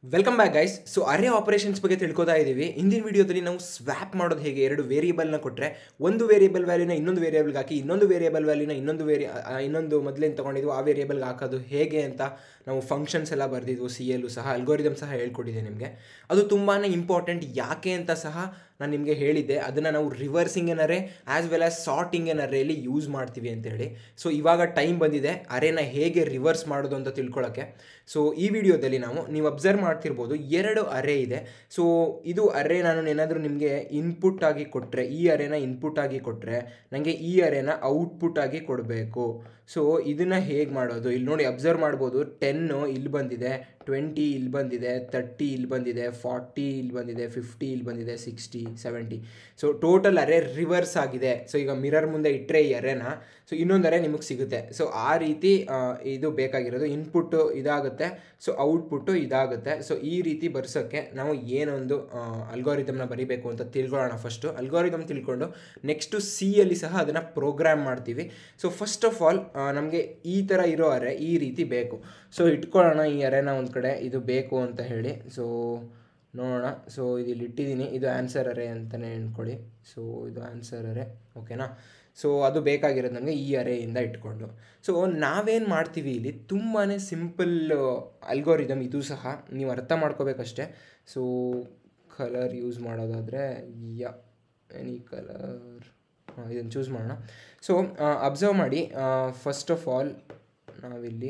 welcome back guys so array operations ಬಗ್ಗೆ ತಿಳ್ಕೊತಾ ಇದ್ದೀವಿ ಹಿಂದಿನ ವಿಡಿಯೋದಲ್ಲಿ ನಾವು ಸ್ವ್ಯಾಪ್ ಮಾಡೋದು ಹೇಗೆ ಎರಡು ವೇರಿಯೇಬಲ್ನ ಕೊಟ್ಟರೆ ಒಂದು ವೇರಿಯೇಬಲ್ ವ್ಯಾಲ್ಯೂನ ಇನ್ನೊಂದು ವೇರಿಯೇಬಲ್ಗೆ ಹಾಕಿ ಇನ್ನೊಂದು ವೇರಿಯೇಬಲ್ ವ್ಯಾಲ್ಯೂನ ಇನ್ನೊಂದು ವೇರಿ ಆ, ಇನ್ನೊಂದು ಮೊದಲೇನು ತೊಗೊಂಡಿದ್ವು ಆ ವೇರಿಯೇಬಲ್ಗೆ ಹಾಕೋದು ಹೇಗೆ ಅಂತ ನಾವು ಫಂಕ್ಷನ್ಸ್ ಎಲ್ಲ ಬರೆದಿದ್ವು ಸಿ ಎಲ್ಲು ಸಹ ಅಲ್ಗೋರಿದಮ್ ಸಹ ಹೇಳ್ಕೊಟ್ಟಿದ್ದೆ ನಿಮಗೆ ಅದು ತುಂಬಾ ಇಂಪಾರ್ಟೆಂಟ್ ಯಾಕೆ ಅಂತ ಸಹ ನಾನು ನಿಮಗೆ ಹೇಳಿದ್ದೆ ಅದನ್ನು ನಾವು ರಿವರ್ಸಿಂಗ್ ಏನರೇ ಆ್ಯಸ್ ವೆಲ್ ಆಸ್ ಸಾರ್ಟಿಂಗ್ ಏನರೇಲಿ ಯೂಸ್ ಮಾಡ್ತೀವಿ ಅಂತೇಳಿ ಸೊ ಇವಾಗ ಟೈಮ್ ಬಂದಿದೆ ಅರೇನ ಹೇಗೆ ರಿವರ್ಸ್ ಮಾಡೋದು ಅಂತ ತಿಳ್ಕೊಳ್ಳೋಕ್ಕೆ ಸೊ ಈ ವಿಡಿಯೋದಲ್ಲಿ ನಾವು ನೀವು ಅಬ್ಸರ್ವ್ ಮಾಡ್ತಿರ್ಬೋದು ಎರಡು ಅರೆ ಇದೆ ಸೊ ಇದು ಅರೆ ನಾನು ಏನಾದರೂ ನಿಮಗೆ ಇನ್ಪುಟ್ ಆಗಿ ಕೊಟ್ಟರೆ ಈ ಅರೆನ ಇನ್ಪುಟ್ ಆಗಿ ಕೊಟ್ಟರೆ ನನಗೆ ಈ ಅರೆನ ಔಟ್ಪುಟ್ ಆಗಿ ಕೊಡಬೇಕು ಸೊ ಇದನ್ನು ಹೇಗೆ ಮಾಡೋದು ಇಲ್ಲಿ ನೋಡಿ ಅಬ್ಸರ್ವ್ ಮಾಡ್ಬೋದು ಟೆನ್ನು ಇಲ್ಲಿ ಬಂದಿದೆ ಟ್ವೆಂಟಿ ಇಲ್ಲಿ ಬಂದಿದೆ ತರ್ಟಿ ಇಲ್ಲಿ ಬಂದಿದೆ ಫಾರ್ಟಿ ಇಲ್ಲಿ ಬಂದಿದೆ ಫಿಫ್ಟಿ ಇಲ್ಲಿ ಬಂದಿದೆ sixty seventy so total array reverse ಆಗಿದೆ ಸೊ ಈಗ ಮಿರರ್ ಮುಂದೆ ಇಟ್ಟರೆ ಈ ಅರೆನ ಸೊ ಇನ್ನೊಂದು ಅರೆ ನಿಮಗೆ ಸಿಗುತ್ತೆ ಸೊ ಆ ರೀತಿ ಆ, ಇದು ಬೇಕಾಗಿರೋದು ಇನ್ಪುಟ್ಟು ಇದಾಗುತ್ತೆ ಸೊ ಔಟ್ಪುಟ್ಟು ಇದಾಗುತ್ತೆ ಸೊ ಈ ರೀತಿ ಬರ್ಸೋಕ್ಕೆ ನಾವು ಏನೊಂದು ಅಲ್ಗೋರಿದಮ್ನ ಬರಿಬೇಕು ಅಂತ ತಿಳ್ಕೊಳ್ಳೋಣ ಫಸ್ಟು ಅಲ್ಗೋರಿದಮ್ ತಿಳ್ಕೊಂಡು ನೆಕ್ಸ್ಟು ಸಿ ಅಲ್ಲಿ ಸಹ ಅದನ್ನು ಪ್ರೋಗ್ರಾಮ್ ಮಾಡ್ತೀವಿ ಸೊ ಫಸ್ಟ್ ಆಫ್ ಆಲ್ ನಮಗೆ ಈ ಥರ ಇರೋ ಅರೆ ಈ ರೀತಿ ಬೇಕು ಸೊ ಇಟ್ಕೊಳ್ಳೋಣ ಈ ಅರೆನ ಒಂದು ಕಡೆ ಇದು ಬೇಕು ಅಂತ ಹೇಳಿ ಸೊ ನೋಡೋಣ ಸೊ ಇದು ಇಲ್ಲಿ ಇಟ್ಟಿದ್ದೀನಿ ಇದು ಆನ್ಸರ್ ಅರೆ ಅಂತಲೇ ಅಂದ್ಕೊಳ್ಳಿ ಸೊ ಇದು ಆನ್ಸರ್ ಅರೆ ಓಕೆನಾ ಸೊ ಅದು ಬೇಕಾಗಿರೋದು ನಮಗೆ ಈ ಅರೆಯಿಂದ ಇಟ್ಕೊಂಡು ಸೊ ನಾವೇನು ಮಾಡ್ತೀವಿ ಇಲ್ಲಿ ತುಂಬಾ ಸಿಂಪಲ್ ಅಲ್ಗೋರಿದಮ್ ಇದು ಸಹ ನೀವು ಅರ್ಥ ಮಾಡ್ಕೋಬೇಕಷ್ಟೆ ಸೊ ಕಲರ್ ಯೂಸ್ ಮಾಡೋದಾದರೆ ಯಾ ಎನಿ ಕಲರ್ ಇದನ್ನು ಚೂಸ್ ಮಾಡೋಣ ಸೊ ಅಬ್ಸರ್ವ್ ಮಾಡಿ ಫಸ್ಟ್ ಆಫ್ ಆಲ್ ನಾವಿಲ್ಲಿ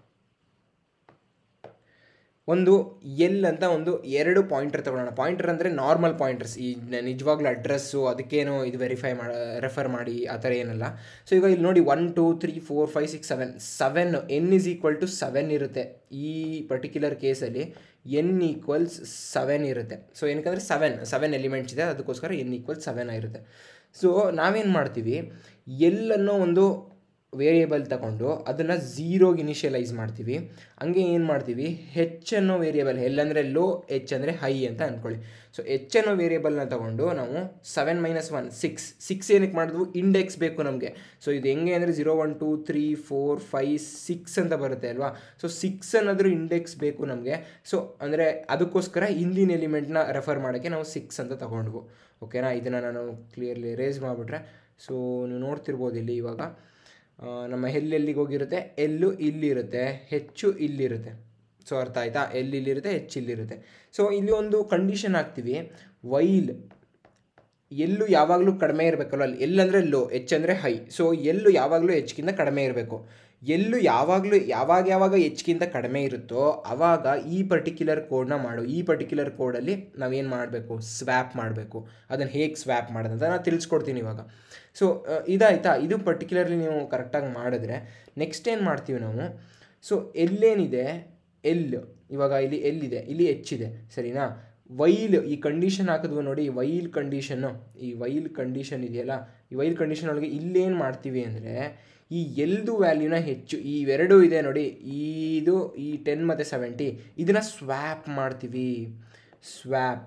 ಒಂದು ಎಲ್ ಅಂತ ಒಂದು ಎರಡು ಪಾಯಿಂಟರ್ ತಗೊಳ್ಳೋಣ ಪಾಯಿಂಟರ್ ಅಂದರೆ ನಾರ್ಮಲ್ ಪಾಯಿಂಟರ್ಸ್ ಈ ನ- ನಿಜವಾಗ್ಲೂ ಅಡ್ರೆಸ್ಸು ಅದಕ್ಕೇನು ಇದು ವೆರಿಫೈ ಮಾಡ ರೆಫರ್ ಮಾಡಿ ಆ ಥರ ಏನಲ್ಲ ಸೊ ಈಗ ಇಲ್ಲಿ ನೋಡಿ one two three four five six seven seven N is equal to seven ಇರುತ್ತೆ ಈ ಪರ್ಟಿಕ್ಯುಲರ್ ಕೇಸಲ್ಲಿ ಎನ್ ಈಕ್ವಲ್ಸ್ ಸೆವೆನ್ ಇರುತ್ತೆ ಸೊ ಏನಕ್ಕಂದರೆ ಸೆವೆನ್ ಸೆವೆನ್ ಎಲಿಮೆಂಟ್ಸ್ ಇದೆ ಅದಕ್ಕೋಸ್ಕರ ಎನ್ ಈಕ್ವಲ್ ಸೆವೆನ್ ಆಗಿರುತ್ತೆ ಸೊ ನಾವೇನು ಮಾಡ್ತೀವಿ ಎಲ್ ಅನ್ನೋ ಒಂದು ವೇರಿಯೇಬಲ್ ತಗೊಂಡು ಅದನ್ನು ಝೀರೋಗೆ ಇನಿಷಿಯಲೈಸ್ ಮಾಡ್ತೀವಿ ಹಂಗೆ ಏನು ಮಾಡ್ತೀವಿ ಹೆಚ್ ಅನ್ನೋ ವೇರಿಯೇಬಲ್ ಎಲ್ ಅಂದರೆ ಲೋ ಎಚ್ ಅಂದರೆ ಹೈ ಅಂತ ಅಂದ್ಕೊಳ್ಳಿ ಸೊ ಎಚ್ ಅನ್ನೋ ವೇರಿಯೇಬಲ್ನ ತಗೊಂಡು ನಾವು seven minus one six six ಏನಕ್ಕೆ ಮಾಡಿದ್ವು ಇಂಡೆಕ್ಸ್ ಬೇಕು ನಮಗೆ ಸೊ ಇದು ಹೆಂಗೆ ಅಂದರೆ zero one two three four five six ಅಂತ ಬರುತ್ತೆ ಅಲ್ವಾ ಸೊ ಸಿಕ್ಸ್ ಅನ್ನೋದ್ರ ಇಂಡೆಕ್ಸ್ ಬೇಕು ನಮಗೆ ಸೊ ಅಂದರೆ ಅದಕ್ಕೋಸ್ಕರ ಹಿಂದಿನ ಎಲಿಮೆಂಟ್ನ ರೆಫರ್ ಮಾಡೋಕ್ಕೆ ನಾವು ಸಿಕ್ಸ್ ಅಂತ ತಗೊಂಡ್ವು ಓಕೆನಾ ಇದನ್ನು ನಾನು ಕ್ಲಿಯರ್ಲಿ ರೇಸ್ ಮಾಡಿಬಿಟ್ರೆ ಸೊ ನೀವು ನೋಡ್ತಿರ್ಬೋದು ಇಲ್ಲಿ ಇವಾಗ ಆ, ನಮ್ಮ ಎಲ್ ಎಲ್ಲಿಗೆ ಹೋಗಿರುತ್ತೆ ಎಲ್ಲು ಇಲ್ಲಿರುತ್ತೆ ಹೆಚ್ಚು ಇಲ್ಲಿರುತ್ತೆ ಸೊ ಅರ್ಥ ಆಯ್ತಾ ಎಲ್ ಇಲ್ಲಿರುತ್ತೆ ಹೆಚ್ಚು ಇಲ್ಲಿರುತ್ತೆ ಸೊ ಇಲ್ಲಿ ಒಂದು ಕಂಡೀಷನ್ ಹಾಕ್ತೀವಿ ವೈಲ್ ಎಲ್ಲು ಯಾವಾಗಲೂ ಕಡಿಮೆ ಇರಬೇಕಲ್ಲ ಅಲ್ಲಿ ಎಲ್ ಅಂದರೆ ಲೋ ಎಚ್ ಅಂದರೆ ಹೈ ಸೊ ಎಲ್ಲು ಯಾವಾಗಲೂ ಹೆಚ್ಚಿಗಿಂತ ಕಡಿಮೆ ಇರಬೇಕು ಎಲ್ಲು ಯಾವಾಗಲೂ ಯಾವಾಗ ಯಾವಾಗ ಹೆಚ್ಚಿಗಿಂತ ಕಡಿಮೆ ಇರುತ್ತೋ ಆವಾಗ ಈ ಪರ್ಟಿಕ್ಯುಲರ್ ಕೋಡ್ನ ಮಾಡು ಈ ಪರ್ಟಿಕ್ಯುಲರ್ ಕೋಡಲ್ಲಿ ನಾವೇನು ಮಾಡಬೇಕು ಸ್ವ್ಯಾಪ್ ಮಾಡಬೇಕು ಅದನ್ನು ಹೇಗೆ ಸ್ವ್ಯಾಪ್ ಮಾಡೋದು ಅಂತ ನಾನು ತಿಳಿಸ್ಕೊಡ್ತೀನಿ ಇವಾಗ ಸೊ ಇದಾಯ್ತಾ ಇದು ಪರ್ಟಿಕ್ಯುಲರ್ಲಿ ನೀವು ಕರೆಕ್ಟಾಗಿ ಮಾಡಿದ್ರೆ ನೆಕ್ಸ್ಟ್ ಏನು ಮಾಡ್ತೀವಿ ನಾವು ಸೊ ಎಲ್ಲೇನಿದೆ ಎಲ್ ಇವಾಗ ಇಲ್ಲಿ ಎಲ್ಲಿದೆ ಇಲ್ಲಿ ಹೆಚ್ಚಿದೆ ಸರಿನಾ ವೈಲ್ ಈ ಕಂಡೀಷನ್ ಹಾಕಿದ್ವು ನೋಡಿ ಈ ವೈಲ್ ಕಂಡೀಷನ್ನು ಈ ವೈಲ್ ಕಂಡೀಷನ್ ಇದೆಯಲ್ಲ ಈ ವೈಲ್ ಕಂಡೀಷನ್ ಒಳಗೆ ಇಲ್ಲೇನು ಮಾಡ್ತೀವಿ ಅಂದರೆ ಈ ಎಲ್ದು ವ್ಯಾಲ್ಯೂನ ಹೆಚ್ಚು ಈ ಇವೆರಡೂ ಇದೆ ನೋಡಿ ಇದು ಈ ಟೆನ್ ಮತ್ತು ಸೆವೆಂಟಿ ಇದನ್ನು ಸ್ವ್ಯಾಪ್ ಮಾಡ್ತೀವಿ ಸ್ವ್ಯಾಪ್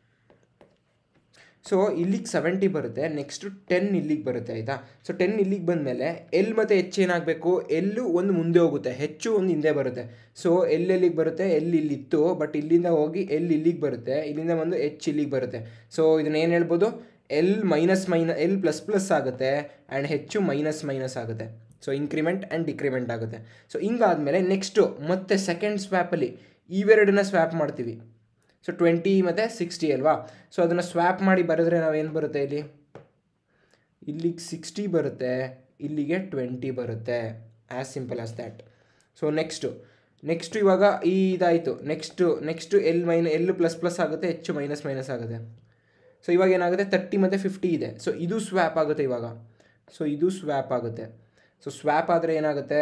ಸೊ ಇಲ್ಲಿಗೆ ಸೆವೆಂಟಿ ಬರುತ್ತೆ ನೆಕ್ಸ್ಟು ಟೆನ್ ಇಲ್ಲಿಗೆ ಬರುತ್ತೆ ಆಯಿತಾ ಸೊ ಟೆನ್ ಇಲ್ಲಿಗೆ ಬಂದಮೇಲೆ ಎಲ್ ಮತ್ತು ಹೆಚ್ಚು ಏನಾಗಬೇಕು ಎಲ್ಲು ಒಂದು ಮುಂದೆ ಹೋಗುತ್ತೆ ಹೆಚ್ಚು ಒಂದು ಹಿಂದೆ ಬರುತ್ತೆ ಸೊ ಎಲ್ ಎಲ್ಲಿಗೆ ಬರುತ್ತೆ ಎಲ್ ಇಲ್ಲಿತ್ತು ಬಟ್ ಇಲ್ಲಿಂದ ಹೋಗಿ ಎಲ್ ಇಲ್ಲಿಗೆ ಬರುತ್ತೆ ಇಲ್ಲಿಂದ ಬಂದು ಎಚ್ ಇಲ್ಲಿಗೆ ಬರುತ್ತೆ ಸೊ ಇದನ್ನ ಏನು ಹೇಳ್ಬೋದು ಎಲ್ ಮೈನಸ್ ಮೈನ ಎಲ್ ಪ್ಲಸ್ ಪ್ಲಸ್ ಆಗುತ್ತೆ ಆ್ಯಂಡ್ ಹೆಚ್ಚು ಮೈನಸ್ ಮೈನಸ್ ಆಗುತ್ತೆ ಸೊ ಇನ್ಕ್ರಿಮೆಂಟ್ ಆ್ಯಂಡ್ ಡಿಕ್ರಿಮೆಂಟ್ ಆಗುತ್ತೆ ಸೊ ಹಿಂಗಾದಮೇಲೆ ನೆಕ್ಸ್ಟು ಮತ್ತೆ ಸೆಕೆಂಡ್ ಸ್ವ್ಯಾಪಲ್ಲಿ ಇವೆರಡನ್ನ ಸ್ವ್ಯಾಪ್ ಮಾಡ್ತೀವಿ ಸೊ ಟ್ವೆಂಟಿ ಮತ್ತು ಸಿಕ್ಸ್ಟಿ ಅಲ್ವಾ ಸೊ ಅದನ್ನು ಸ್ವ್ಯಾಪ್ ಮಾಡಿ ಬರೆದ್ರೆ ನಾವೇನು ಬರುತ್ತೆ ಇಲ್ಲಿ ಇಲ್ಲಿಗೆ ಸಿಕ್ಸ್ಟಿ ಬರುತ್ತೆ ಇಲ್ಲಿಗೆ ಟ್ವೆಂಟಿ ಬರುತ್ತೆ as simple as that so next next ಇವಾಗ ಈ ಇದಾಯಿತು ನೆಕ್ಸ್ಟು ನೆಕ್ಸ್ಟು ಎಲ್ ಮೈನ ಎಲ್ ಪ್ಲಸ್ ಪ್ಲಸ್ ಆಗುತ್ತೆ ಹೆಚ್ಚು ಮೈನಸ್ ಮೈನಸ್ ಆಗುತ್ತೆ ಸೊ ಇವಾಗ ಏನಾಗುತ್ತೆ ತರ್ಟಿ ಮತ್ತು ಫಿಫ್ಟಿ ಇದೆ ಸೊ ಇದು ಸ್ವ್ಯಾಪ್ ಆಗುತ್ತೆ ಇವಾಗ ಸೊ ಇದು ಸ್ವ್ಯಾಪ್ ಆಗುತ್ತೆ ಸೊ ಸ್ವ್ಯಾಪ್ ಆದರೆ ಏನಾಗುತ್ತೆ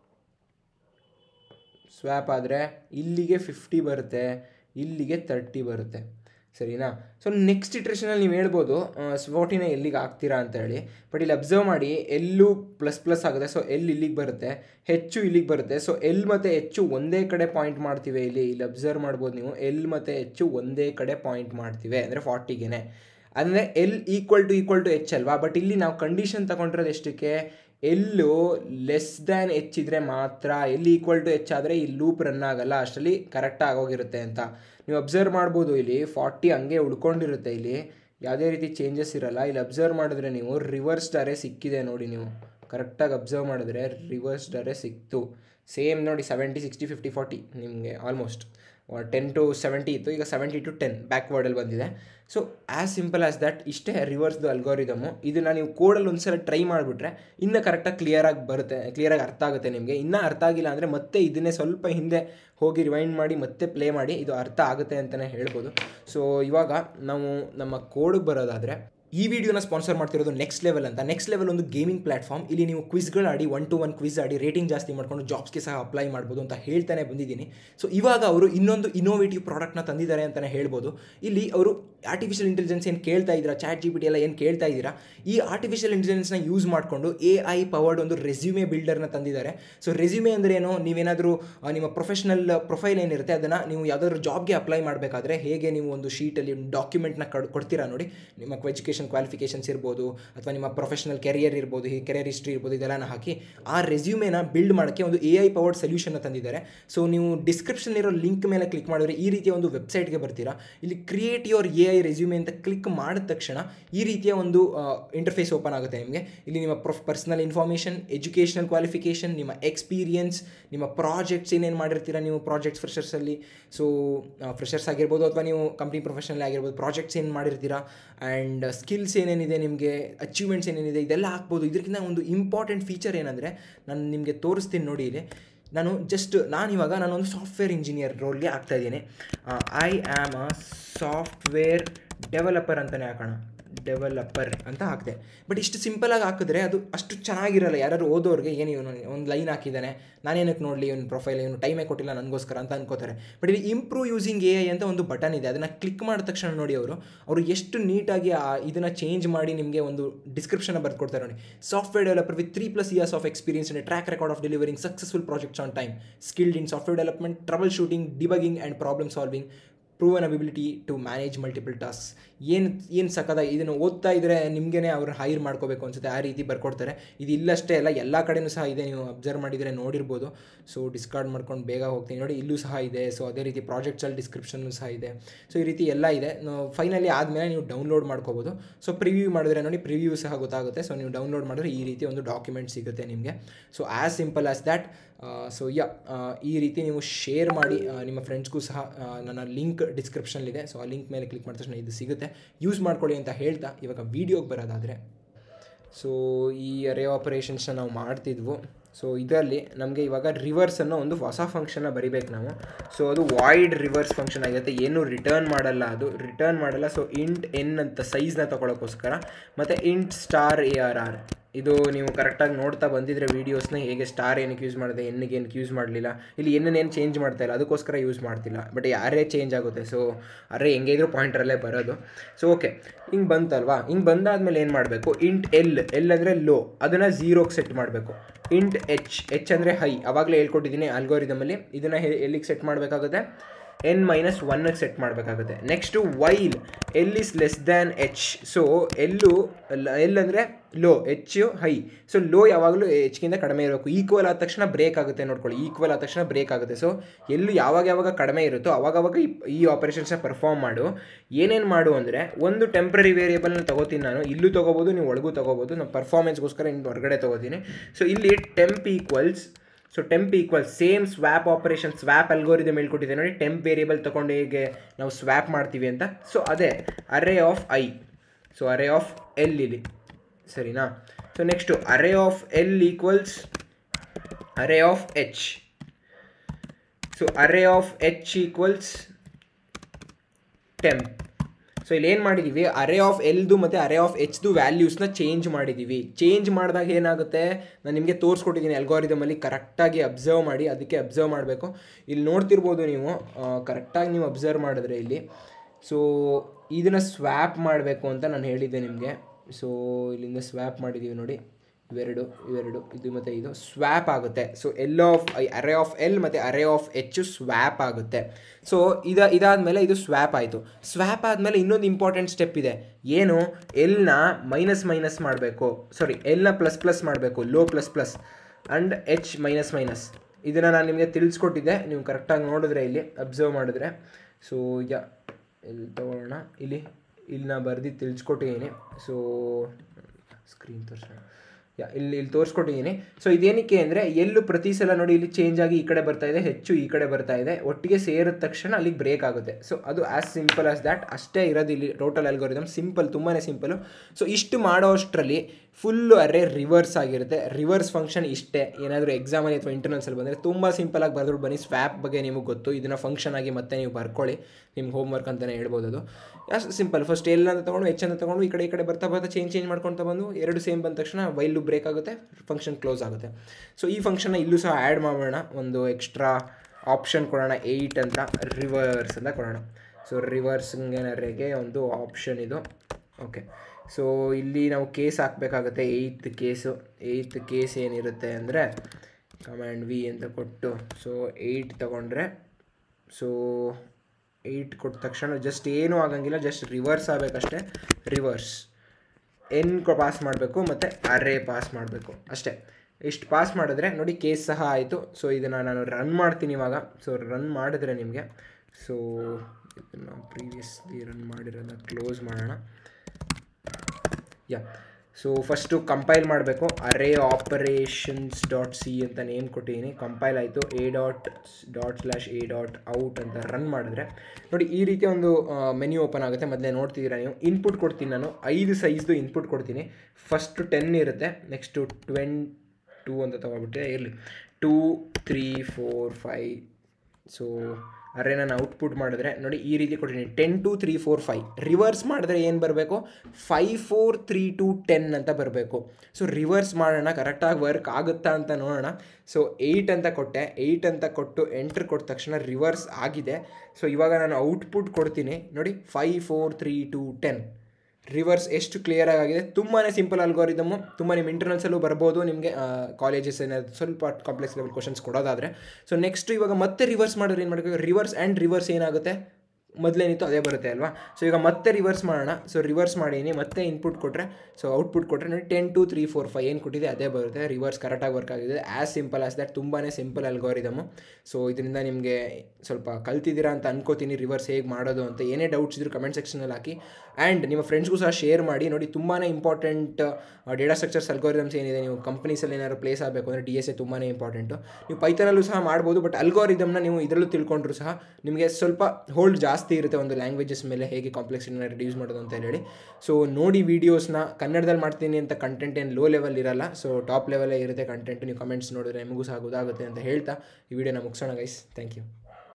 ಸ್ವ್ಯಾಪ್ ಆದರೆ ಇಲ್ಲಿಗೆ ಫಿಫ್ಟಿ ಬರುತ್ತೆ ಇಲ್ಲಿಗೆ ತರ್ಟಿ ಬರುತ್ತೆ ಸರಿನಾ ಸೊ ನೆಕ್ಸ್ಟ್ ಇಟ್ರೇಷನಲ್ಲಿ ನೀವು ಹೇಳ್ಬೋದು ಸ್ವಾಟಿನ ಎಲ್ಲಿಗೆ ಹಾಕ್ತೀರಾ ಅಂತ ಹೇಳಿ ಬಟ್ ಇಲ್ಲಿ ಅಬ್ಸರ್ವ್ ಮಾಡಿ ಎಲ್ಲೂ ಪ್ಲಸ್ ಪ್ಲಸ್ ಆಗುತ್ತೆ ಸೊ ಎಲ್ ಇಲ್ಲಿಗೆ ಬರುತ್ತೆ ಹೆಚ್ಚು ಇಲ್ಲಿಗೆ ಬರುತ್ತೆ ಸೊ ಎಲ್ ಮತ್ತು ಹೆಚ್ಚು ಒಂದೇ ಕಡೆ ಪಾಯಿಂಟ್ ಮಾಡ್ತೀವಿ ಇಲ್ಲಿ ಇಲ್ಲಿ ಅಬ್ಸರ್ವ್ ಮಾಡ್ಬೋದು ನೀವು ಎಲ್ ಮತ್ತು ಹೆಚ್ಚು ಒಂದೇ ಕಡೆ ಪಾಯಿಂಟ್ ಮಾಡ್ತೀವಿ ಅಂದರೆ ಫಾರ್ಟಿಗೆನೆ ಅಂದರೆ L equal to equal to H ಅಲ್ವಾ ಬಟ್ ಇಲ್ಲಿ ನಾವು ಕಂಡೀಷನ್ ತಗೊಂಡಿರೋದು ಎಷ್ಟಕ್ಕೆ ಎಲ್ಲು ಲೆಸ್ ದ್ಯಾನ್ ಎಚ್ ಇದ್ದರೆ ಮಾತ್ರ ಎಲ್ಲಿ ಈಕ್ವಲ್ ಟು ಎಚ್ ಆದರೆ ಈ ಲೂಪ್ ರನ್ ಆಗಲ್ಲ ಅಷ್ಟರಲ್ಲಿ ಕರೆಕ್ಟಾಗಿ ಆಗೋಗಿರುತ್ತೆ ಅಂತ ನೀವು ಅಬ್ಸರ್ವ್ ಮಾಡ್ಬೋದು ಇಲ್ಲಿ ಫಾರ್ಟಿ ಹಂಗೆ ಉಳ್ಕೊಂಡಿರುತ್ತೆ ಇಲ್ಲಿ ಯಾವುದೇ ರೀತಿ ಚೇಂಜಸ್ ಇರಲ್ಲ ಇಲ್ಲಿ ಅಬ್ಸರ್ವ್ ಮಾಡಿದ್ರೆ ನೀವು ರಿವರ್ಸ್ ಡರೆ ಸಿಕ್ಕಿದೆ ನೋಡಿ ನೀವು ಕರೆಕ್ಟಾಗಿ ಅಬ್ಸರ್ವ್ ಮಾಡಿದ್ರೆ ರಿವರ್ಸ್ ಡರೆ ಸಿಕ್ತು ಸೇಮ್ ನೋಡಿ ಸೆವೆಂಟಿ ಸಿಕ್ಸ್ಟಿ ಫಿಫ್ಟಿ ಫಾರ್ಟಿ ನಿಮಗೆ ಆಲ್ಮೋಸ್ಟ್ ಟೆನ್ ಟು ಸೆವೆಂಟಿ ಇತ್ತು ಈಗ ಸೆವೆಂಟಿ ಟು ಟೆನ್ ಬ್ಯಾಕ್ವರ್ಡಲ್ಲಿ ಬಂದಿದೆ so as simple as that ಇಷ್ಟೇ ರಿವರ್ಸ್ದು ಅಲ್ಗೋರಿದಮು ಇದನ್ನು ನೀವು ಕೋಡಲ್ಲಿ ಒಂದ್ಸಲ ಟ್ರೈ ಮಾಡಿಬಿಟ್ರೆ ಇನ್ನೂ ಕರೆಕ್ಟಾಗಿ ಕ್ಲಿಯರಾಗಿ ಬರುತ್ತೆ ಕ್ಲಿಯರಾಗಿ ಅರ್ಥ ಆಗುತ್ತೆ ನಿಮಗೆ ಇನ್ನೂ ಅರ್ಥ ಆಗಿಲ್ಲ ಅಂದರೆ ಮತ್ತೆ ಇದನ್ನೇ ಸ್ವಲ್ಪ ಹಿಂದೆ ಹೋಗಿ ರಿವೈಂಡ್ ಮಾಡಿ ಮತ್ತೆ ಪ್ಲೇ ಮಾಡಿ ಇದು ಅರ್ಥ ಆಗುತ್ತೆ ಅಂತಲೇ ಹೇಳ್ಬೋದು ಸೊ ಇವಾಗ ನಾವು ನಮ್ಮ ಕೋಡಿಗೆ ಬರೋದಾದರೆ ಈ ವಿಡಿಯೋನ ಸ್ಪಾನ್ಸರ್ ಮಾಡ್ತಿರೋದು ನೆಕ್ಸ್ಟ್ ಲೆವೆಲ್ ಅಂತ ನೆಕ್ಸ್ಟ್ ಲೆವೆಲ್ ಒಂದು ಗೇಮಿಂಗ್ ಪ್ಲಾಟ್ಫಾರ್ಮ್ ಇಲ್ಲಿ ನೀವು ಕ್ವಿಸ್ಗಳು ಆಡಿ ಒನ್ ಟು ಒನ್ ಕ್ವಿಸ್ ಆಡಿ ರೇಟಿಂಗ್ ಜಾಸ್ತಿ ಮಾಡ್ಕೊಂಡು ಜಾಬ್ಸ್ಗೆ ಸಹ ಅಪ್ಲೈ ಮಾಡ್ಬೋದು ಅಂತ ಹೇಳ್ತಾನೆ ಬಂದಿದ್ದೀನಿ ಸೊ ಇವಾಗ ಅವರು ಇನ್ನೊಂದು ಇನೋವೇಟಿವ್ ಪ್ರಾಡಕ್ಟ್ನ ತಂದಿದ್ದಾರೆ ಅಂತಲೇ ಹೇಳ್ಬೋದು ಇಲ್ಲಿ ಅವರು ಆರ್ಟಿಫಿಷಿಯಲ್ ಇಂಟೆಲಿಜೆನ್ಸ್ ಏನು ಕೇಳ್ತಾ ಇದ್ದೀರಾ ಚಾಟ್ ಜಿ ಪಿ ಟಿ ಎಲ್ಲ ಏನು ಕೇಳ್ತಾ ಇದ್ದೀರಾ ಈ ಆರ್ಟಿಫಿಷಿಯಲ್ ಇಂಟೆಲಿಜೆನ್ಸ್ನ ಯೂಸ್ ಮಾಡಿಕೊಂಡು ಎ ಐ ಪವರ್ಡ್ ಒಂದು ರೆಸ್ಯೂಮೆ ಬಿಲ್ಡರ್ನ ತಂದಿದ್ದಾರೆ ಸೊ ರೆಸ್ಯೂಮೆ ಅಂದರೆ ಏನು ನೀವೇನಾದರೂ ನಿಮ್ಮ ಪ್ರೊಫೆಷನಲ್ ಪ್ರೊಫೈಲ್ ಏನಿರುತ್ತೆ ಅದನ್ನು ನೀವು ಯಾವುದಾದ್ರೂ ಜಾಬ್ಗೆ ಅಪ್ಲೈ ಮಾಡಬೇಕಾದ್ರೆ ಹೇಗೆ ನೀವು ಒಂದು ಶೀಟಲ್ಲಿ ಡಾಕ್ಯುಮೆಂಟ್ನ ಕಡ್ ಕೊಡ್ತೀರಾ ನೋಡಿ ನಿಮ್ಮ ಎಜುಕೇಷನ್ ಕ್ವಾಲಿಫಿಕೇಷನ್ಸ್ ಇರ್ಬೋದು ಅಥವಾ ನಿಮ್ಮ ಪ್ರೊಫೆಷನಲ್ ಕೆರಿಯರ್ ಇರ್ಬೋದು ಈ ಕೆರಿಯರ್ ಹಿಸ್ಟ್ರಿ ಇರ್ಬೋದು ಇದೆಲ್ಲನ ಹಾಕಿ ಆ ರೆಸ್ಯೂಮೆನ ಬಿಲ್ಡ್ ಮಾಡೋಕ್ಕೆ ಒಂದು ಎ ಐ ಪವರ್ಡ್ ಸೊಲ್ಯೂಷನ್ನ ತಂದಿದ್ದಾರೆ ಸೊ ನೀವು ಡಿಸ್ಕ್ರಿಪ್ಷನ್ ಇರೋ ಲಿಂಕ್ ಮೇಲೆ ಕ್ಲಿಕ್ ಮಾಡಿದ್ರೆ ಈ ರೀತಿಯ ಒಂದು ವೆಬ್ಸೈಟ್ಗೆ ಬರ್ತೀರಾ ಇಲ್ಲಿ create your A I resume ಅಂತ ಕ್ಲಿಕ್ ಮಾಡಿದ ತಕ್ಷಣ ಈ ರೀತಿಯ ಒಂದು ಇಂಟರ್ಫೇಸ್ ಓಪನ್ ಆಗುತ್ತೆ ನಿಮಗೆ ಇಲ್ಲಿ ನಿಮ್ಮ prof personal information educational qualification ನಿಮ್ಮ ಎಕ್ಸ್ಪೀರಿಯನ್ಸ್ ನಿಮ್ಮ ಪ್ರಾಜೆಕ್ಟ್ಸ್ ಏನೇನು ಮಾಡಿರ್ತೀರಾ ನೀವು ಪ್ರಾಜೆಕ್ಟ್ಸ್ ಫ್ರೆಷರ್ಸಲ್ಲಿ ಸೊ ಫ್ರೆಷರ್ಸ್ ಆಗಿರ್ಬೋದು ಅಥವಾ ನೀವು ಕಂಪ್ನಿ ಪ್ರೊಫೆಷನಲ್ ಆಗಿರ್ಬೋದು ಪ್ರಾಜೆಕ್ಟ್ಸ್ ಏನು ಮಾಡಿರ್ತೀರಾ ಆ್ಯಂಡ್ ಸ್ಕಿಲ್ಸ್ ಏನೇನಿದೆ ನಿಮಗೆ ಅಚೀವ್ಮೆಂಟ್ಸ್ ಏನೇನಿದೆ ಇದೆಲ್ಲ ಹಾಕ್ಬೋದು ಇದಕ್ಕಿಂತ ಒಂದು ಇಂಪಾರ್ಟೆಂಟ್ ಫೀಚರ್ ಏನಂದರೆ ನಾನು ನಿಮಗೆ ತೋರಿಸ್ತೀನಿ ನೋಡಿ ಇಲ್ಲಿ ನಾನು ಜಸ್ಟ್ ನಾನು ಇವಾಗ ನಾನೊಂದು ಸಾಫ್ಟ್ವೇರ್ ಇಂಜಿನಿಯರ್ ರೋಲ್ಗೆ ಆಗ್ತಾಯಿದ್ದೀನಿ I am a software developer ಅಂತಲೇ ಹಾಕೋಣ ಡೆವಲಪರ್ ಅಂತ ಹಾಕಿದೆ ಬಟ್ ಇಷ್ಟು ಸಿಂಪಲಾಗಿ ಹಾಕಿದ್ರೆ ಅದು ಅಷ್ಟು ಚೆನ್ನಾಗಿರಲ್ಲ ಯಾರು ಓದೋರಿಗೆ ಏನು ಇವನು ಒಂದು ಲೈನ್ ಹಾಕಿದ್ದಾನೆ ನಾನೇನಕ್ಕೆ ನೋಡಲಿ ಇವನು ಪ್ರೊಫೈಲ್ ಇವನು ಟೈಮೇ ಕೊಟ್ಟಿಲ್ಲ ನನಗೋಸ್ಕರ ಅಂತ ಅನ್ಕೋತಾರೆ ಬಟ್ ಇಲ್ಲಿ ಇಂಪ್ರೂವ್ ಯೂಸಿಂಗ್ ಎ ಐ ಅಂತ ಒಂದು ಬಟನ್ ಇದೆ ಅದನ್ನು ಕ್ಲಿಕ್ ಮಾಡಿದ ತಕ್ಷಣ ನೋಡಿ ಅವರು ಅವರು ಎಷ್ಟು ನೀಟಾಗಿ ಆ ಇದನ್ನು ಚೇಂಜ್ ಮಾಡಿ ನಿಮಗೆ ಒಂದು ಡಿಸ್ಕ್ರಿಪ್ಷನ್ ಬರ್ದು ಕೊಡ್ತಾರೆ ನೋಡಿ software developer with three plus years of experience and track record of delivering successful projects on time skilled in software development troubleshooting debugging and problem solving proven ability to manage multiple task ಏನು ಏನು ಸಕದ ಇದನ್ನು ಓದ್ತಾ ಇದ್ದರೆ ನಿಮಗೇ ಅವ್ರನ್ನ hire ಮಾಡ್ಕೋಬೇಕು ಅನ್ಸುತ್ತೆ ಆ ರೀತಿ ಬರ್ಕೊಡ್ತಾರೆ ಇದು ಇಲ್ಲಷ್ಟೇ ಅಲ್ಲ ಎಲ್ಲ ಕಡೆನೂ ಸಹ ಇದೆ ನೀವು ಅಬ್ಸರ್ವ್ ಮಾಡಿದರೆ ನೋಡಿರ್ಬೋದು ಸೊ ಡಿಸ್ಕಾರ್ಡ್ ಮಾಡ್ಕೊಂಡು ಬೇಗ ಹೋಗ್ತೀನಿ ನೋಡಿ ಇಲ್ಲೂ ಸಹ ಇದೆ ಸೊ ಅದೇ ರೀತಿ ಪ್ರಾಜೆಕ್ಟ್ಸಲ್ಲಿ ಡಿಸ್ಕ್ರಿಪ್ಷನ್ನು ಸಹ ಇದೆ ಸೊ ಈ ರೀತಿ ಎಲ್ಲ ಇದೆ ಫೈನಲಿ ಆದಮೇಲೆ ನೀವು ಡೌನ್ಲೋಡ್ ಮಾಡ್ಕೋಬೋದು ಸೊ ಪ್ರಿವ್ಯೂ ಮಾಡಿದ್ರೆ ನೋಡಿ ಪ್ರಿವ್ಯೂ ಸಹ ಗೊತ್ತಾಗುತ್ತೆ ಸೊ ನೀವು ಡೌನ್ಲೋಡ್ ಮಾಡಿದ್ರೆ ಈ ರೀತಿ ಒಂದು ಡಾಕ್ಯುಮೆಂಟ್ ಸಿಗುತ್ತೆ ನಿಮಗೆ so as simple as that so yeah ಈ ರೀತಿ ನೀವು ಶೇರ್ ಮಾಡಿ ನಿಮ್ಮ ಫ್ರೆಂಡ್ಸ್ಗೂ ಸಹ ನನ್ನ ಲಿಂಕ್ ಡಿಸ್ಕ್ರಿಪ್ಷನ್ಲಿದೆ ಸೊ ಆ ಲಿಂಕ್ ಮೇಲೆ ಕ್ಲಿಕ್ ಮಾಡಿದ ತಕ್ಷಣ ಇದು ಸಿಗುತ್ತೆ ಯೂಸ್ ಮಾಡ್ಕೊಳ್ಳಿ ಅಂತ ಹೇಳ್ತಾ ಇವಾಗ ವೀಡಿಯೋಗೆ ಬರೋದಾದರೆ ಸೊ ಈ ಅರೇ ಆಪರೇಷನ್ಸ್ನ ನಾವು ಮಾಡ್ತಿದ್ವು ಸೊ ಇದರಲ್ಲಿ ನಮಗೆ ಇವಾಗ ರಿವರ್ಸ್ ಅನ್ನೋ ಒಂದು ಹೊಸ ಫಂಕ್ಷನ್ನ ಬರಿಬೇಕು ನಾವು ಸೊ ಅದು ವಾಯ್ಡ್ ರಿವರ್ಸ್ ಫಂಕ್ಷನ್ ಆಗಿರುತ್ತೆ ಏನು ರಿಟರ್ನ್ ಮಾಡಲ್ಲ ಅದು ರಿಟರ್ನ್ ಮಾಡಲ್ಲ ಸೊ ಇಂಟ್ ಎನ್ ಅಂತ ಸೈಜ್ನ ತೊಗೊಳಕ್ಕೋಸ್ಕರ ಮತ್ತು int star A R R ಇದು ನೀವು ಕರೆಕ್ಟಾಗಿ ನೋಡ್ತಾ ಬಂದಿದ್ರೆ ವೀಡಿಯೋಸ್ನ ಹೇಗೆ ಸ್ಟಾರ್ ಏನಕ್ಕೆ ಯೂಸ್ ಮಾಡಿದೆ ಎನ್ನಿಗೆ ಏನಕ್ಕೆ ಯೂಸ್ ಮಾಡಲಿಲ್ಲ ಇಲ್ಲಿ ಎನ್ನೇನು ಚೇಂಜ್ ಮಾಡ್ತಾ ಇಲ್ಲ ಅದಕ್ಕೋಸ್ಕರ ಯೂಸ್ ಮಾಡ್ತಿಲ್ಲ ಬಟ್ ಯಾರೇ ಚೇಂಜ್ ಆಗುತ್ತೆ ಸೊ ಅರೇ ಹೆಂಗೆ ಇದ್ರೂ ಪಾಯಿಂಟ್ರಲ್ಲೇ ಬರೋದು ಸೊ ಓಕೆ ಹಿಂಗೆ ಬಂತಲ್ವಾ ಹಿಂಗೆ ಬಂದಾದ್ಮೇಲೆ ಏನು ಮಾಡಬೇಕು ಇಂಟ್ ಎಲ್ ಎಲ್ ಅಂದರೆ ಲೋ ಅದನ್ನು ಝೀರೋಗೆ ಸೆಟ್ ಮಾಡಬೇಕು ಇಂಟ್ ಎಚ್ ಎಚ್ ಅಂದರೆ ಹೈ ಆವಾಗಲೇ ಹೇಳ್ಕೊಟ್ಟಿದ್ದೀನಿ ಆಲ್ಗೋರಿದಮಲ್ಲಿ ಇದನ್ನು ಎಲ್ಲಿಗೆ ಸೆಟ್ ಮಾಡಬೇಕಾಗುತ್ತೆ ಎನ್ ಮೈನಸ್ ಒನ್ಗೆ ಸೆಟ್ ಮಾಡಬೇಕಾಗುತ್ತೆ next while L is less than H so L L ಅಂದರೆ low H high so low ಯಾವಾಗಲೂ ಎಚ್ಗಿಂತ ಕಡಿಮೆ ಇರಬೇಕು ಈಕ್ವಲ್ ಆದ ತಕ್ಷಣ ಬ್ರೇಕ್ ಆಗುತ್ತೆ ನೋಡ್ಕೊಳ್ಳಿ ಈಕ್ವಲ್ ಆದ ತಕ್ಷಣ ಬ್ರೇಕ್ ಆಗುತ್ತೆ ಸೊ ಎಲ್ಲೂ ಯಾವಾಗ ಯಾವಾಗ ಕಡಿಮೆ ಇರುತ್ತೋ ಅವಾಗವಾಗ ಈ ಈ ಆಪರೇಷನ್ಸ್ನ ಪರ್ಫಾರ್ಮ್ ಮಾಡು ಏನೇನು ಮಾಡು ಅಂದರೆ ಒಂದು ಟೆಂಪ್ರರಿ ವೇರಿಯೇಬಲ್ನ ತೊಗೋತೀನಿ ನಾನು ಇಲ್ಲೂ ತೊಗೋಬೋದು ನೀವು ಒಳಗೂ ತೊಗೋಬೋದು ನಾನು ಪರ್ಫಾರ್ಮೆನ್ಸ್ಗೋಸ್ಕರ ಇನ್ನು ಹೊರಗಡೆ ತೊಗೋತೀನಿ ಸೊ ಇಲ್ಲಿ temp equals so temp equal same swap operation swap algorithm ಹೇಳ್ಕೊಟ್ಟಿದೆ ನೋಡಿ ಟೆಂಪ್ ವೇರಿಯೇಬಲ್ ತೊಗೊಂಡು ಹೇಗೆ ನಾವು ಸ್ವ್ಯಾಪ್ ಮಾಡ್ತೀವಿ ಅಂತ ಸೊ ಅದೇ array of I so array of L ಇಲ್ಲಿ ಸರಿನಾ so next array of L equals array of H so array of H equals temp so ಇಲ್ಲಿ ಏನು ಮಾಡಿದ್ದೀವಿ ಅರೇ ಆಫ್ ಎಲ್ದು ಮತ್ತು ಅರೇ ಆಫ್ ಎಚ್ದು ವ್ಯಾಲ್ಯೂಸ್ನ ಚೇಂಜ್ ಮಾಡಿದ್ದೀವಿ ಚೇಂಜ್ ಮಾಡಿದಾಗ ಏನಾಗುತ್ತೆ ನಾನು ನಿಮಗೆ ತೋರಿಸ್ಕೊಟ್ಟಿದ್ದೀನಿ ಅಲ್ಗೋರಿದಮಲ್ಲಿ ಕರೆಕ್ಟಾಗಿ ಅಬ್ಸರ್ವ್ ಮಾಡಿ ಅದಕ್ಕೆ ಅಬ್ಸರ್ವ್ ಮಾಡಬೇಕು ಇಲ್ಲಿ ನೋಡ್ತಿರ್ಬೋದು ನೀವು ಕರೆಕ್ಟಾಗಿ ನೀವು ಅಬ್ಸರ್ವ್ ಮಾಡಿದ್ರೆ ಇಲ್ಲಿ ಸೊ ಇದನ್ನು ಸ್ವ್ಯಾಪ್ ಮಾಡಬೇಕು ಅಂತ ನಾನು ಹೇಳಿದ್ದೆ ನಿಮಗೆ ಸೊ ಇಲ್ಲಿಂದ ಸ್ವ್ಯಾಪ್ ಮಾಡಿದ್ದೀವಿ ನೋಡಿ ಇವೆರಡು ಇವೆರಡು ಇದು ಮತ್ತು ಇದು ಸ್ವ್ಯಾಪ್ ಆಗುತ್ತೆ so L of array of L ಮತ್ತು ಅರೆ ಆಫ್ ಎಚ್ ಸ್ವ್ಯಾಪ್ ಆಗುತ್ತೆ ಸೊ ಇದ ಇದಾದಮೇಲೆ ಇದು ಸ್ವ್ಯಾಪ್ ಆಯಿತು ಸ್ವ್ಯಾಪ್ ಆದಮೇಲೆ ಇನ್ನೊಂದು ಇಂಪಾರ್ಟೆಂಟ್ ಸ್ಟೆಪ್ ಇದೆ ಏನು ಎಲ್ನ ಮೈನಸ್ ಮೈನಸ್ ಮಾಡಬೇಕು ಸಾರಿ ಎಲ್ನ ಪ್ಲಸ್ ಪ್ಲಸ್ ಮಾಡಬೇಕು low plus plus and H minus minus ಇದನ್ನು ನಾನು ನಿಮಗೆ ತಿಳಿಸ್ಕೊಟ್ಟಿದ್ದೆ ನೀವು ಕರೆಕ್ಟಾಗಿ ನೋಡಿದ್ರೆ ಇಲ್ಲಿ ಅಬ್ಸರ್ವ್ ಮಾಡಿದ್ರೆ ಸೊ ಯಾ ಇಲ್ಲಿ ತೊಗೊಳ್ಳೋಣ ಇಲ್ಲಿ ಇಲ್ಲಿ ನಾ ಬರ್ದು ತಿಳಿಸ್ಕೊಟ್ಟಿದ್ದೀನಿ ಸೊ ಸ್ಕ್ರೀನ್ ತೋರಿಸೋಣ ಯಾ ಇಲ್ಲಿ ಇಲ್ಲಿ ತೋರಿಸ್ಕೊಟ್ಟಿದ್ದೀನಿ ಸೊ ಇದೇನಕ್ಕೆ ಅಂದರೆ ಎಲ್ಲೂ ಪ್ರತಿ ಸಲ ನೋಡಿ ಇಲ್ಲಿ ಚೇಂಜ್ ಆಗಿ ಈ ಕಡೆ ಬರ್ತಾ ಇದೆ ಹೆಚ್ಚು ಈ ಕಡೆ ಬರ್ತಾ ಇದೆ ಒಟ್ಟಿಗೆ ಸೇರಿದ ತಕ್ಷಣ ಅಲ್ಲಿಗೆ ಬ್ರೇಕ್ ಆಗುತ್ತೆ ಸೊ ಅದು ಆ್ಯಸ್ ಸಿಂಪಲ್ ಆಸ್ ದ್ಯಾಟ್ ಅಷ್ಟೇ ಇರೋದು ಇಲ್ಲಿ ಟೋಟಲ್ ಅಲ್ಗೋರಿದಮ್ ಸಿಂಪಲ್ ತುಂಬಾ ಸಿಂಪಲು ಸೊ ಇಷ್ಟು ಮಾಡೋ ಅಷ್ಟರಲ್ಲಿ ಫುಲ್ಲು ಅರೆ ರಿವರ್ಸ್ ಆಗಿರುತ್ತೆ ರಿವರ್ಸ್ ಫಂಕ್ಷನ್ ಇಷ್ಟೇ ಏನಾದರೂ ಎಕ್ಸಾಮಲ್ಲಿ ಅಥವಾ ಇಂಟರ್ನಲ್ಸಲ್ಲಿ ಬಂದರೆ ತುಂಬ ಸಿಂಪಲಾಗಿ ಬರೆದ್ರು ಬನ್ನಿ ಸ್ವ್ಯಾಪ್ ಬಗ್ಗೆ ನಿಮಗೆ ಗೊತ್ತು ಇದನ್ನು ಫಂಕ್ಷನ್ ಆಗಿ ಮತ್ತೆ ನೀವು ಬರ್ಕೊಳ್ಳಿ ನಿಮ್ಗೆ ಹೋಮ್ ವರ್ಕ್ ಅಂತಲೇ ಹೇಳ್ಬೋದು ಅದು ಅಷ್ಟು ಸಿಂಪಲ್ ಫಸ್ಟ್ ಎಲ್ ಅಂತ ತೊಗೊಂಡು ಎಚ್ ಅಂತ ತೊಗೊಂಡು ಈ ಕಡೆ ಈ ಕಡೆ ಬರ್ತಾ ಬರ್ತಾ ಚೇಂಜ್ ಚೇಂಜ್ ಮಾಡ್ಕೊಳ್ತಾ ಬಂದು ಎರಡು ಸೇಮ್ ಬಂದ ತಕ್ಷಣ ವೈಲು ಬ್ರೇಕ್ ಆಗುತ್ತೆ ಫಂಕ್ಷನ್ ಕ್ಲೋಸ್ ಆಗುತ್ತೆ ಸೊ ಈ ಫಂಕ್ಷನ್ನ ಇಲ್ಲೂ ಸಹ ಆ್ಯಡ್ ಮಾಡೋಣ ಒಂದು ಎಕ್ಸ್ಟ್ರಾ ಆಪ್ಷನ್ ಕೊಡೋಣ ಏಯ್ಟ್ ಅಂತ ರಿವರ್ಸ್ ಅಂತ ಕೊಡೋಣ ಸೊ ರಿವರ್ಸ್ಗೆ ಒಂದು ಆಪ್ಷನ್ ಇದು ಓಕೆ ಸೊ ಇಲ್ಲಿ ನಾವು ಕೇಸ್ ಹಾಕಬೇಕಾಗುತ್ತೆ ಏಯ್ತ್ ಕೇಸು ಏಯ್ತ್ ಕೇಸ್ ಏನಿರುತ್ತೆ ಅಂದರೆ ಕಮ್ಯಾಂಡ್ ವಿ ಅಂತ ಕೊಟ್ಟು ಸೊ ಏಯ್ಟ್ ತಗೊಂಡ್ರೆ ಸೊ ಏಯ್ಟ್ ಕೊಟ್ಟ ತಕ್ಷಣ ಜಸ್ಟ್ ಏನೂ ಆಗಂಗಿಲ್ಲ ಜಸ್ಟ್ ರಿವರ್ಸ್ ಆಗಬೇಕಷ್ಟೇ ರಿವರ್ಸ್ ಎನ್ ಪಾಸ್ ಮಾಡಬೇಕು ಮತ್ತು ಅರೇ ಪಾಸ್ ಮಾಡಬೇಕು ಅಷ್ಟೇ ಇಷ್ಟು ಪಾಸ್ ಮಾಡಿದ್ರೆ ನೋಡಿ ಕೇಸ್ ಸಹ ಆಯಿತು ಸೊ ಇದನ್ನು ನಾನು ರನ್ ಮಾಡ್ತೀನಿ ಇವಾಗ ಸೊ ರನ್ ಮಾಡಿದ್ರೆ ನಿಮಗೆ ಸೊ ಇದನ್ನು ಪ್ರೀವಿಯಸ್ಲಿ ರನ್ ಮಾಡಿರೋದನ್ನ ಕ್ಲೋಸ್ ಮಾಡೋಣ ಯಾ ಸೊ ಫಸ್ಟು ಕಂಪೈಲ್ ಮಾಡಬೇಕು ಅರೇ ಆಪರೇಷನ್ಸ್ ಡಾಟ್ ಸಿ ಅಂತ ನೇಮ್ ಕೊಟ್ಟಿದ್ದೀನಿ ಕಂಪೈಲ್ ಆಯಿತು A dot dot slash A dot out ಅಂತ ರನ್ ಮಾಡಿದ್ರೆ ನೋಡಿ ಈ ರೀತಿ ಒಂದು ಮೆನ್ಯೂ ಓಪನ್ ಆಗುತ್ತೆ ಮೊದಲೇ ನೋಡ್ತಿದ್ದೀರಾ ನೀವು ಇನ್ಪುಟ್ ಕೊಡ್ತೀನಿ ನಾನು ಐದು ಸೈಜ್ದು ಇನ್ಪುಟ್ ಕೊಡ್ತೀನಿ ಫಸ್ಟು ಟೆನ್ ಇರುತ್ತೆ ನೆಕ್ಸ್ಟು ಟ್ವೆನ್ ಟೂ ಅಂತ ತೊಗೊಬಿಟ್ಟೆ ಇರಲಿ two three four five so array ನಾನು ಔಟ್ಪುಟ್ ಮಾಡಿದ್ರೆ ನೋಡಿ ಈ ರೀತಿ ಕೊಟ್ಟಿದ್ದೀನಿ ten two three four five reverse ಮಾಡಿದ್ರೆ ಏನು ಬರಬೇಕು five four three two ten ಅಂತ ಬರಬೇಕು ಸೊ ರಿವರ್ಸ್ ಮಾಡೋಣ ಕರೆಕ್ಟಾಗಿ ವರ್ಕ್ ಆಗುತ್ತಾ ಅಂತ ನೋಡೋಣ ಸೊ ಏಯ್ಟ್ ಅಂತ ಕೊಟ್ಟೆ ಏಯ್ಟ್ ಅಂತ ಕೊಟ್ಟು ಎಂಟ್ರ್ ಕೊಟ್ಟ ತಕ್ಷಣ ರಿವರ್ಸ್ ಆಗಿದೆ ಸೊ ಇವಾಗ ನಾನು ಔಟ್ಪುಟ್ ಕೊಡ್ತೀನಿ ನೋಡಿ five four three two ten reverse ಎಷ್ಟು ಕ್ಲಿಯರ್ ಆಗಿದೆ ತುಂಬಾ ಸಿಂಪಲ್ ಅಲ್ಗೋರಿದಮು ತುಂಬ ನಿಮ್ಮ ಇಂಟರ್ನಲ್ಸಲ್ಲೂ ಬರ್ಬೋದು ನಿಮಗೆ ಕಾಲೇಜಸ್ ಏನಾದ್ರು ಸ್ವಲ್ಪ ಕಾಂಪ್ಲೆಕ್ಸ್ ಲೆವೆಲ್ ಕ್ವಶನ್ಸ್ ಕೊಡೋದಾದರೆ ಸೊ ನೆಕ್ಸ್ಟ್ ಇವಾಗ ಮತ್ತೆ ರಿವರ್ಸ್ ಮಾಡಿದ್ರೆ ಏನು ಮಾಡಬೇಕು ರಿವರ್ಸ್ ಆ್ಯಂಡ್ ರಿವರ್ಸ್ ಏನಾಗುತ್ತೆ ಮೊದಲೇನಿತ್ತು ಅದೇ ಬರುತ್ತೆ ಅಲ್ವಾ ಸೊ ಈಗ ಮತ್ತೆ ರಿವರ್ಸ್ ಮಾಡೋಣ ಸೊ ರಿವರ್ಸ್ ಮಾಡೀನಿ ಮತ್ತೆ ಇನ್ಪುಟ್ ಕೊಟ್ಟರೆ ಸೊ ಔಟ್ಪುಟ್ ಕೊಟ್ಟರೆ ನೋಡಿ ten two three four five ಏನು ಕೊಟ್ಟಿದೆ ಅದೇ ಬರುತ್ತೆ ರಿವರ್ಸ್ ಕರೆಕ್ಟಾಗಿ ವರ್ಕ್ ಆಗಿದೆ ಆ್ಯಸ್ ಸಿಂಪಲ್ ಆಸ್ ದ್ಯಾಟ್ ತುಂಬಾ ಸಿಂಪಲ್ ಅಲ್ಗೋರಿದಮು ಸೊ ಇದರಿಂದ ನಿಮಗೆ ಸ್ವಲ್ಪ ಕಲ್ತಿದ್ದೀರಾ ಅಂತ ಅನ್ಕೋತೀನಿ ರಿವರ್ಸ್ ಹೇಗೆ ಮಾಡೋದು ಅಂತ ಏನೇ ಡೌಟ್ಸ್ ಇದ್ರು ಕಮೆಂಟ್ ಸೆಕ್ಷನಲ್ಲಿ ಹಾಕಿ ಆ್ಯಂಡ್ ನಿಮ್ಮ ಫ್ರೆಂಡ್ಸ್ಗೂ ಸಹ ಶೇರ್ ಮಾಡಿ ನೋಡಿ ತುಂಬಾ ಇಂಪಾರ್ಟೆಂಟ್ ಡೇಟಾ ಸ್ಟ್ರಕ್ಚರ್ಸ್ ಅಲ್ಗೋರಿದಮ್ಸ್ ಏನಿದೆ ನೀವು ಕಂಪ್ನೀಸಲ್ಲಿ ಏನಾದ್ರು ಪ್ಲೇಸ್ ಆಗಬೇಕು ಅಂದರೆ ಡಿ ಎಸ್ ಎ ತುಂಬಾ ಇಂಪಾರ್ಟೆಂಟು ನೀವು ಪೈತನಲ್ಲೂ ಸಹ ಮಾಡ್ಬೋದು ಬಟ್ ಅಲ್ಗೋರಿದಮ್ನ ನೀವು ಇದರಲ್ಲೂ ತಿಳ್ಕೊಂಡ್ರು ಸಹ ನಿಮಗೆ ಸ್ವಲ್ಪ ಹೋಲ್ಡ್ ಜಾಸ್ತಿ ಇರುತ್ತೆ ಒಂದು ಲ್ಯಾಂಗ್ವೇಜಸ್ ಮೇಲೆ ಹೇಗೆ ಕಾಂಪ್ಲೆಕ್ಸಿಟಿನ ರಿಡ್ಯೂಸ್ ಮಾಡೋದು ಅಂತ ಹೇಳಿ ಸೊ ನೋಡಿ ವೀಡಿಯೋಸ್ನ ಕನ್ನಡದಲ್ಲಿ ಮಾಡ್ತೀನಿ ಅಂತ ಕಂಟೆಂಟ್ ಏನು ಲೋ ಲೆವೆಲ್ ಇರಲ್ಲ ಸೊ ಟಾಪ್ ಲೆವೆಲೇ ಇರುತ್ತೆ ಕಂಟೆಂಟ್ ನೀವು ಕಮೆಂಟ್ಸ್ ನೋಡಿದ್ರೆ ನಿಮಗೂ ಸಹ ಗೊತ್ತಾಗುತ್ತೆ ಅಂತ ಹೇಳ್ತಾ ಈ ವಿಡಿಯೋನ ಮುಗಿಸೋಣ ಗೈಸ್ ಥ್ಯಾಂಕ್ ಯು